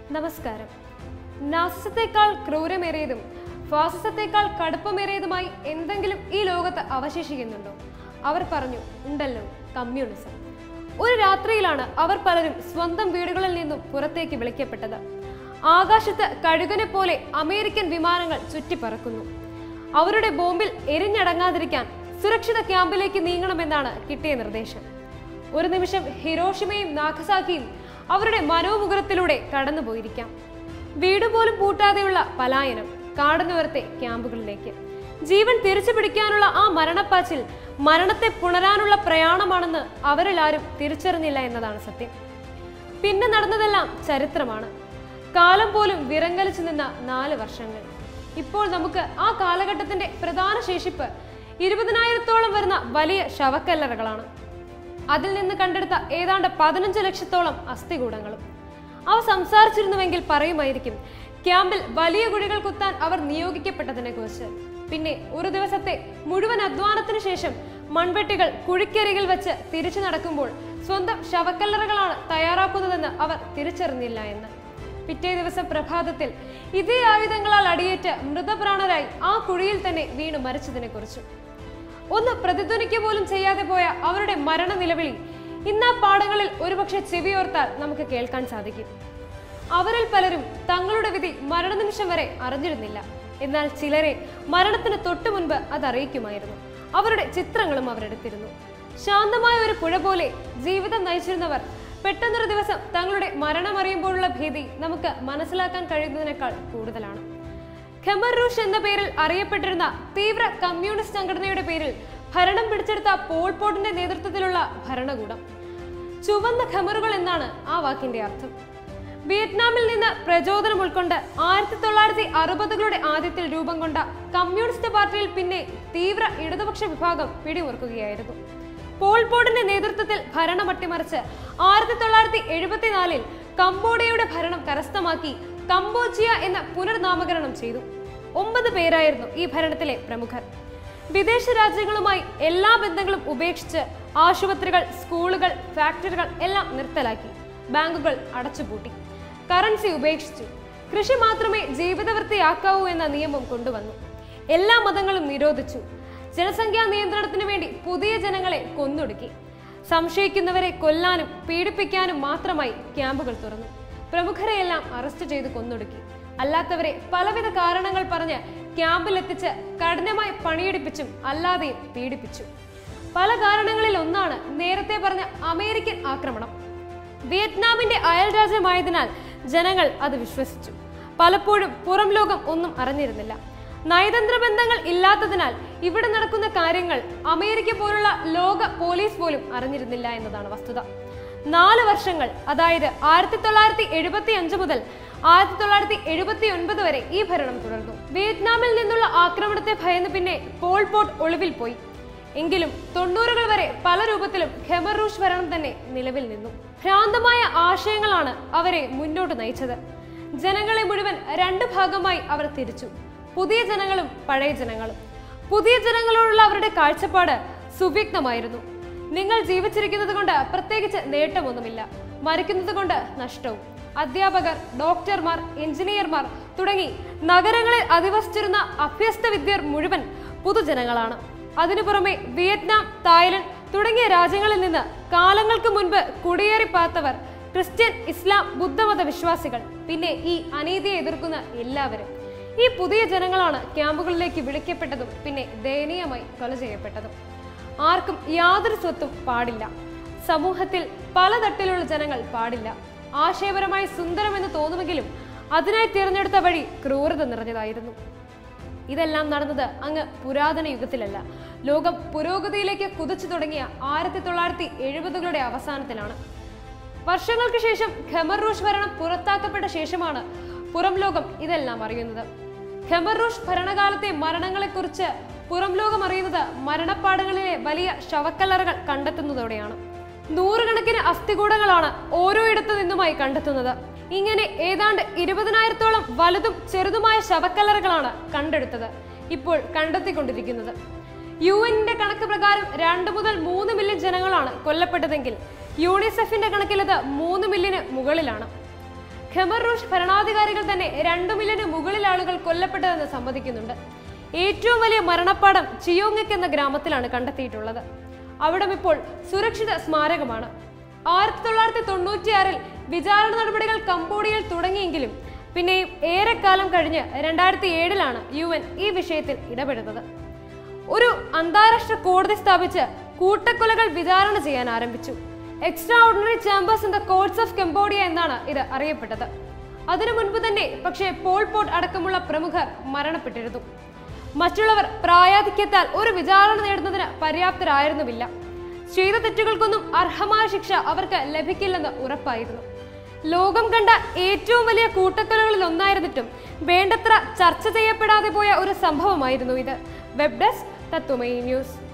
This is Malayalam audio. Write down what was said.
നമസ്കാരം നാസിസത്തെക്കാൾ ക്രൂരമേറിയതും ഫാസിസത്തെക്കാൾ കടുപ്പമേറിയതുമായി എന്തെങ്കിലും ഈ ലോകത്ത് അവശേഷിക്കുന്നുണ്ടോ അവർ പറഞ്ഞു ഉണ്ടല്ലോ കമ്മ്യൂണിസം ഒരു രാത്രിയിലാണ് അവർ പലരും സ്വന്തം വീടുകളിൽ നിന്നും പുറത്തേക്ക് വിളിക്കപ്പെട്ടത് ആകാശത്ത് കഴുകനെ പോലെ അമേരിക്കൻ വിമാനങ്ങൾ ചുറ്റിപ്പറക്കുന്നു അവരുടെ ബോംബിൽ എരിഞ്ഞടങ്ങാതിരിക്കാൻ സുരക്ഷിത ക്യാമ്പിലേക്ക് നീങ്ങണമെന്നാണ് കിട്ടിയ നിർദ്ദേശം ഒരു നിമിഷം ഹിരോഷിമയും നാഗസാക്കിയും അവരുടെ മനോമുഖരത്തിലൂടെ കടന്നുപോയിരിക്കാം വീട് പോലും പൂട്ടാതെയുള്ള പലായനം കാടിനുവരത്തെ ക്യാമ്പുകളിലേക്ക് ജീവൻ തിരിച്ചു പിടിക്കാനുള്ള ആ മരണപ്പാച്ചിൽ മരണത്തെ പുണരാനുള്ള പ്രയാണമാണെന്ന് അവരിൽ ആരും തിരിച്ചറിഞ്ഞില്ല എന്നതാണ് സത്യം പിന്നെ നടന്നതെല്ലാം ചരിത്രമാണ് കാലം പോലും വിറങ്ങലിച്ചു നിന്ന നാല് വർഷങ്ങൾ ഇപ്പോൾ നമുക്ക് ആ കാലഘട്ടത്തിന്റെ പ്രധാന ശേഷിപ്പ് ഇരുപതിനായിരത്തോളം വരുന്ന വലിയ ശവക്കല്ലറകളാണ് അതിൽ നിന്ന് കണ്ടെടുത്ത ഏതാണ്ട് പതിനഞ്ച് ലക്ഷത്തോളം അസ്ഥികൂടങ്ങളും അവ സംസാരിച്ചിരുന്നുവെങ്കിൽ പറയുമായിരിക്കും ക്യാമ്പിൽ വലിയ കുഴികൾ കുത്താൻ അവർ നിയോഗിക്കപ്പെട്ടതിനെ കുറിച്ച് പിന്നെ ഒരു ദിവസത്തെ മുഴുവൻ അധ്വാനത്തിന് ശേഷം മൺവെട്ടികൾ കുഴിക്കരികിൽ വെച്ച് തിരിച്ചു നടക്കുമ്പോൾ സ്വന്തം ശവക്കല്ലറകളാണ് തയ്യാറാക്കുന്നതെന്ന് അവർ തിരിച്ചറിഞ്ഞില്ല എന്ന് പിറ്റേ ദിവസം പ്രഭാതത്തിൽ ഇതേ ആയുധങ്ങളാൽ അടിയേറ്റ് മൃതപ്രാണരായി ആ കുഴിയിൽ തന്നെ വീണു മരിച്ചതിനെ കുറിച്ചും ഒന്ന് പ്രതിധ്വനിക്കുക പോലും ചെയ്യാതെ പോയ അവരുടെ മരണ നിലവിളി ഇന്ന് ആ പാടങ്ങളിൽ ഒരുപക്ഷെ ചെവിയോർത്താൽ നമുക്ക് കേൾക്കാൻ സാധിക്കും അവരിൽ പലരും തങ്ങളുടെ വിധി മരണനിമിഷം വരെ അറിഞ്ഞിരുന്നില്ല എന്നാൽ ചിലരെ മരണത്തിന് തൊട്ടു മുൻപ് അത് അറിയിക്കുമായിരുന്നു അവരുടെ ചിത്രങ്ങളും അവരെടുത്തിരുന്നു ശാന്തമായ ഒരു പുഴ പോലെ ജീവിതം നയിച്ചിരുന്നവർ പെട്ടെന്നൊരു ദിവസം തങ്ങളുടെ മരണം അറിയുമ്പോഴുള്ള ഭീതി നമുക്ക് മനസ്സിലാക്കാൻ കഴിയുന്നതിനേക്കാൾ കൂടുതലാണ് ഖമർ റൂഷ് എന്ന പേരിൽ അറിയപ്പെട്ടിരുന്ന തീവ്ര കമ്മ്യൂണിസ്റ്റ് സംഘടനയുടെ പേരിൽ ഭരണം പിടിച്ചെടുത്ത പോൾ പോട്ടിന്റെ നേതൃത്വത്തിലുള്ള ഭരണകൂടം ചുവന്ന ഖമറുകൾ എന്നാണ് ആ വാക്കിന്റെ അർത്ഥം വിയറ്റ്നാമിൽ നിന്ന് പ്രചോദനം ഉൾക്കൊണ്ട് ആയിരത്തി തൊള്ളായിരത്തി അറുപതുകളുടെ ആദ്യത്തിൽ രൂപം കൊണ്ട കമ്മ്യൂണിസ്റ്റ് പാർട്ടിയിൽ പിന്നെ തീവ്ര ഇടതുപക്ഷ വിഭാഗം പിടിമുറുക്കുകയായിരുന്നു പോൾ പോട്ടിന്റെ നേതൃത്വത്തിൽ ഭരണം അട്ടിമറിച്ച് ആയിരത്തി തൊള്ളായിരത്തി എഴുപത്തിനാലിൽ കംബോഡിയയുടെ ഭരണം കരസ്ഥമാക്കി കംബോജിയ എന്ന പുനർനാമകരണം ചെയ്തു ഒമ്പത് പേരായിരുന്നു ഈ ഭരണത്തിലെ പ്രമുഖർ വിദേശ രാജ്യങ്ങളുമായി എല്ലാ ബന്ധങ്ങളും ഉപേക്ഷിച്ച് ആശുപത്രികൾ സ്കൂളുകൾ ഫാക്ടറികൾ എല്ലാം നിർത്തലാക്കി ബാങ്കുകൾ അടച്ചുപൂട്ടി കറൻസി ഉപേക്ഷിച്ചു കൃഷി മാത്രമേ ജീവിതവൃത്തിയാക്കാവൂ എന്ന നിയമം കൊണ്ടുവന്നു എല്ലാ മതങ്ങളും നിരോധിച്ചു ജനസംഖ്യാ നിയന്ത്രണത്തിന് വേണ്ടി പുതിയ ജനങ്ങളെ കൊന്നൊടുക്കി സംശയിക്കുന്നവരെ കൊല്ലാനും പീഡിപ്പിക്കാനും മാത്രമായി ക്യാമ്പുകൾ തുറന്നു പ്രമുഖരെയെല്ലാം അറസ്റ്റ് ചെയ്ത് കൊന്നൊടുക്കി അല്ലാത്തവരെ പലവിധ കാരണങ്ങൾ പറഞ്ഞ് ക്യാമ്പിലെത്തിച്ച് കഠിനമായി പണിയെടുപ്പിച്ചും അല്ലാതെയും പീഡിപ്പിച്ചു പല കാരണങ്ങളിൽ ഒന്നാണ് നേരത്തെ പറഞ്ഞ അമേരിക്കൻ ആക്രമണം വിയറ്റ്നാമിന്റെ അയൽ രാജ്യമായതിനാൽ ജനങ്ങൾ അത് വിശ്വസിച്ചു പലപ്പോഴും പുറം ലോകം ഒന്നും അറിഞ്ഞിരുന്നില്ല നയതന്ത്ര ബന്ധങ്ങൾ ഇല്ലാത്തതിനാൽ ഇവിടെ നടക്കുന്ന കാര്യങ്ങൾ അമേരിക്ക പോലുള്ള ലോക പോലീസ് പോലും അറിഞ്ഞിരുന്നില്ല എന്നതാണ് വസ്തുത നാല് വർഷങ്ങൾ അതായത് ആയിരത്തി തൊള്ളായിരത്തി എഴുപത്തി അഞ്ച് മുതൽ ആയിരത്തി തൊള്ളായിരത്തി എഴുപത്തി ഒൻപത് വരെ ഈ ഭരണം തുടർന്നു വിയറ്റ്നാമിൽ നിന്നുള്ള ആക്രമണത്തെ ഭയന്ന് പിന്നെ പോൾ പോട്ട് ഒളിവിൽ പോയി എങ്കിലും തൊണ്ണൂറുകൾ വരെ പല രൂപത്തിലും ഖെമർ റൂഷ് ഭരണം തന്നെ നിലവിൽ നിന്നു ഭ്രാന്തമായ ആശയങ്ങളാണ് അവരെ മുന്നോട്ട് നയിച്ചത് ജനങ്ങളെ മുഴുവൻ രണ്ട് ഭാഗമായി അവർ തിരിച്ചു പുതിയ ജനങ്ങളും പഴയ ജനങ്ങളും പുതിയ ജനങ്ങളോടുള്ള അവരുടെ കാഴ്ചപ്പാട് സുവ്യക്തമായിരുന്നു നിങ്ങൾ ജീവിച്ചിരിക്കുന്നത് കൊണ്ട് പ്രത്യേകിച്ച് നേട്ടമൊന്നുമില്ല മരിക്കുന്നത് കൊണ്ട് നഷ്ടവും അധ്യാപകർ ഡോക്ടർമാർ എഞ്ചിനീയർമാർ തുടങ്ങി നഗരങ്ങളിൽ അധിവസിച്ചിരുന്ന അഭ്യസ്ത വിദ്യർ മുഴുവൻ പൊതുജനങ്ങളാണ് അതിനു പുറമെ വിയറ്റ്നാം തായ്ലൻഡ് തുടങ്ങിയ രാജ്യങ്ങളിൽ നിന്ന് കാലങ്ങൾക്ക് മുൻപ് കുടിയേറി പാർത്തവർ ക്രിസ്ത്യൻ ഇസ്ലാം ബുദ്ധമത വിശ്വാസികൾ പിന്നെ ഈ അനീതിയെ എതിർക്കുന്ന എല്ലാവരും ഈ പുതിയ ജനങ്ങളാണ് ക്യാമ്പുകളിലേക്ക് വിളിക്കപ്പെട്ടതും പിന്നെ ദയനീയമായി കൊല ചെയ്യപ്പെട്ടതും ആർക്കും യാതൊരു സ്വത്തും പാടില്ല സമൂഹത്തിൽ പല തട്ടിലുള്ള ജനങ്ങൾ പാടില്ല ആശയപരമായി സുന്ദരമെന്ന് തോന്നുമെങ്കിലും അതിനായി തിരഞ്ഞെടുത്ത വഴി ക്രൂരത നിറഞ്ഞതായിരുന്നു ഇതെല്ലാം നടന്നത് അങ്ങ് പുരാതന യുഗത്തിലല്ല ലോകം പുരോഗതിയിലേക്ക് കുതിച്ചു തുടങ്ങിയ ആയിരത്തി തൊള്ളായിരത്തി എഴുപതുകളുടെ അവസാനത്തിലാണ് വർഷങ്ങൾക്ക് ശേഷം ഖമർ റൂഷ് ഭരണം പുറത്താക്കപ്പെട്ട ശേഷമാണ് പുറം ലോകം ഇതെല്ലാം അറിയുന്നത് ഖമർ റൂഷ് ഭരണകാലത്തെ മരണങ്ങളെക്കുറിച്ച് പുറം ലോകം അറിയുന്നത് മരണപ്പാടങ്ങളിലെ വലിയ ശവക്കല്ലറകൾ കണ്ടെത്തുന്നതോടെയാണ് നൂറുകണക്കിന് അസ്ഥികൂടങ്ങളാണ് ഓരോ ഇടത്തു നിന്നുമായി കണ്ടെത്തുന്നത് ഇങ്ങനെ ഏതാണ്ട് ഇരുപതിനായിരത്തോളം വലുതും ചെറുതുമായ ശവക്കല്ലറകളാണ് കണ്ടെടുത്തത് ഇപ്പോൾ കണ്ടെത്തിക്കൊണ്ടിരിക്കുന്നത് യു എന്നിന്റെ കണക്ക് പ്രകാരം രണ്ട് മുതൽ മൂന്ന് മില്യൺ ജനങ്ങളാണ് കൊല്ലപ്പെട്ടതെങ്കിൽ യൂണിസെഫിന്റെ കണക്കിലത് മൂന്ന് മില്യന് മുകളിലാണ് ഖമർ റൂഷ് ഭരണാധികാരികൾ തന്നെ രണ്ടു മില്യന് മുകളിൽ ആളുകൾ കൊല്ലപ്പെട്ടതെന്ന് സമ്മതിക്കുന്നുണ്ട് ഏറ്റവും വലിയ മരണപ്പാടം ചിയോങ്ങക്ക് എന്ന ഗ്രാമത്തിലാണ് കണ്ടെത്തിയിട്ടുള്ളത് അവിടം ഇപ്പോൾ സുരക്ഷിത സ്മാരകമാണ് ആയിരത്തി തൊള്ളായിരത്തി തൊണ്ണൂറ്റിയാറിൽ വിചാരണ നടപടികൾ കംബോഡിയയിൽ തുടങ്ങിയെങ്കിലും പിന്നെയും ഏറെക്കാലം കഴിഞ്ഞ് രണ്ടായിരത്തി ഏഴിലാണ് യു എൻ ഈ വിഷയത്തിൽ ഇടപെടുന്നത് ഒരു അന്താരാഷ്ട്ര കോടതി സ്ഥാപിച്ച് കൂട്ടക്കൊലകൾ വിചാരണ ചെയ്യാൻ ആരംഭിച്ചു extraordinary chambers in the courts of Cambodia എന്നാണ് ഇത് അറിയപ്പെട്ടത് അതിനു മുൻപ് തന്നെ പക്ഷേ പോൾ പോട്ട് അടക്കമുള്ള പ്രമുഖർ മരണപ്പെട്ടിരുന്നു മറ്റുള്ളവർ പ്രായാധിക്യത്താൽ ഒരു വിചാരണ നേടുന്നതിന് പര്യാപ്തരായിരുന്നുമില്ല ചെയ്ത തെറ്റുകൾക്കൊന്നും അർഹമായ ശിക്ഷ അവർക്ക് ലഭിക്കില്ലെന്ന് ഉറപ്പായിരുന്നു ലോകം കണ്ട ഏറ്റവും വലിയ കൂട്ടക്കൊലകളിൽ ഒന്നായിരുന്നിട്ടും വേണ്ടത്ര ചർച്ച ചെയ്യപ്പെടാതെ പോയ ഒരു സംഭവമായിരുന്നു ഇത് വെബ് ഡെസ്ക് തത്വമയി ന്യൂസ്